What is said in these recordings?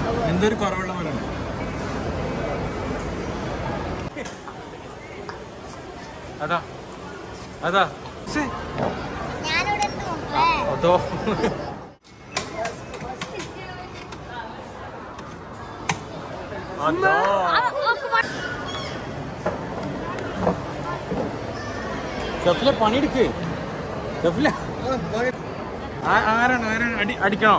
എന്തൊരു കുറവുള്ള പോലെ അതാ അതാ ശ്ശേ, ഞാനിവിടെ നോക്കേ അതോ അതോ ഷഫിലെ പണിയെടുക്ക് ഷഫിലെ ആ- ആരാണ് ആരാണ് അടി അടിക്കണോ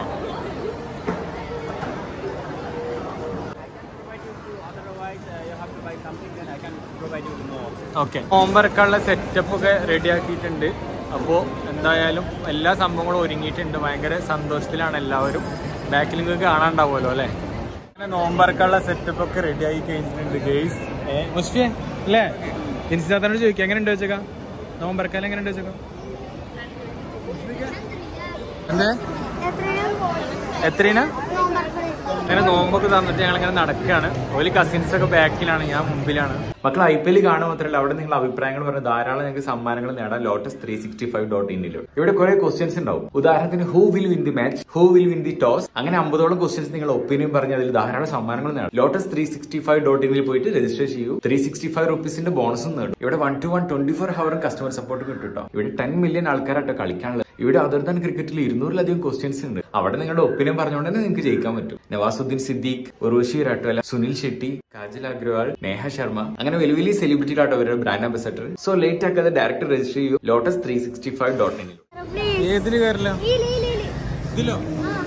ഓക്കെ നോമ്പറക്കാനുള്ള സെറ്റപ്പ് ഒക്കെ റെഡി ആക്കിയിട്ടുണ്ട് അപ്പോൾ എന്തായാലും എല്ലാ സംഭവങ്ങളും ഒരുങ്ങിയിട്ടുണ്ട് ഭയങ്കര സന്തോഷത്തിലാണ് എല്ലാവരും ബാക്കിൽ നിങ്ങൾക്ക് കാണാണ്ടാവുമല്ലോ അല്ലേ അങ്ങനെ നോമ്പറക്കാനുള്ള സെറ്റപ്പ് ഒക്കെ റെഡി ആയി കഴിഞ്ഞിട്ടുണ്ട് ഗെയ്സ് മുസ്ഫിയെ അല്ലേ ഇൻസിദാത്തനോട് ചോദിക്കാം എങ്ങനെ ഉണ്ട് വെച്ചേക്കാം നോമ്പറക്കാലം എങ്ങനെ ഉണ്ട് വെച്ചേക്കാം എന്തേ എത്രയാണ് അങ്ങനെ നോമ്പൊക്കെ തന്നിട്ട് ഞങ്ങൾ ഇങ്ങനെ നടക്കുകയാണ് ഒരു കസിൻസ് ഒക്കെ ബാക്കിലാണ് ഞാൻ മുമ്പിലാണ് മക്കൾ ഐ പി എൽ കാണുക മാത്രമല്ല അവിടെ നിങ്ങൾ അഭിപ്രായങ്ങൾ പറഞ്ഞ ധാരാളം നിങ്ങൾക്ക് സമ്മാനങ്ങൾ നേടാം lotus three sixty five dot ഇന്നിലും ഇവിടെ കുറെ ക്വസ്റ്റ്യൻസ് ഉണ്ടാവും ഉദാഹരണത്തിന് who will win the match who will win the toss അങ്ങനെ അമ്പതോളം ക്വസ്റ്റ്യൻസ് നിങ്ങൾ ഒപ്പീനിയൻ പറഞ്ഞ് അതിൽ ധാരാളം സമ്മാനങ്ങൾ നേടാം lotus three sixty five dot ഇന്നിൽ പോയിട്ട് രജിസ്റ്റർ ചെയ്യൂ ത്രീ സിക്സ്റ്റി ഫൈവ് റുപ്പീസിന്റെ ബോണസും നേടും ഇവിടെ one two one twenty four ഹവറും കസ്റ്റമർ സപ്പോർട്ട് കിട്ടും കേട്ടോ ഇവിടെ ടെൻ മില്യൺ ആൾക്കാരാട്ടോ കളിക്കാനുള്ളത് ഇവിടെ അതർ ദാൻ ക്രിക്കറ്റിൽ ഇരുന്നൂറിലധികം ക്വസ്റ്റ്യൻസ് ഉണ്ട് അവിടെ നിങ്ങളുടെ ഒപ്പീനിയൻ പറഞ്ഞുകൊണ്ട് തന്നെ നിങ്ങൾക്ക് ജയിക്കാൻ പറ്റും നവാസുദ്ദീൻ സിദ്ദീഖ് ഉർവശി രാട്ടോല സുനിൽ ഷെട്ടി കാജൽ അഗ്രവാൾ നേഹ ശർമ്മ അങ്ങനെ വലിയ വലിയ സെലിബ്രിറ്റിയിലാട്ടോ അവരുടെ ബ്രാൻഡ് അംബാസഡർ സോ ലേറ്റ് ആക്കാതെ ഡയറക്റ്റ് രജിസ്റ്റർ ചെയ്യൂ lotus three sixty five dot in ഏതില് കയറില്ല ഇതിലോ ആ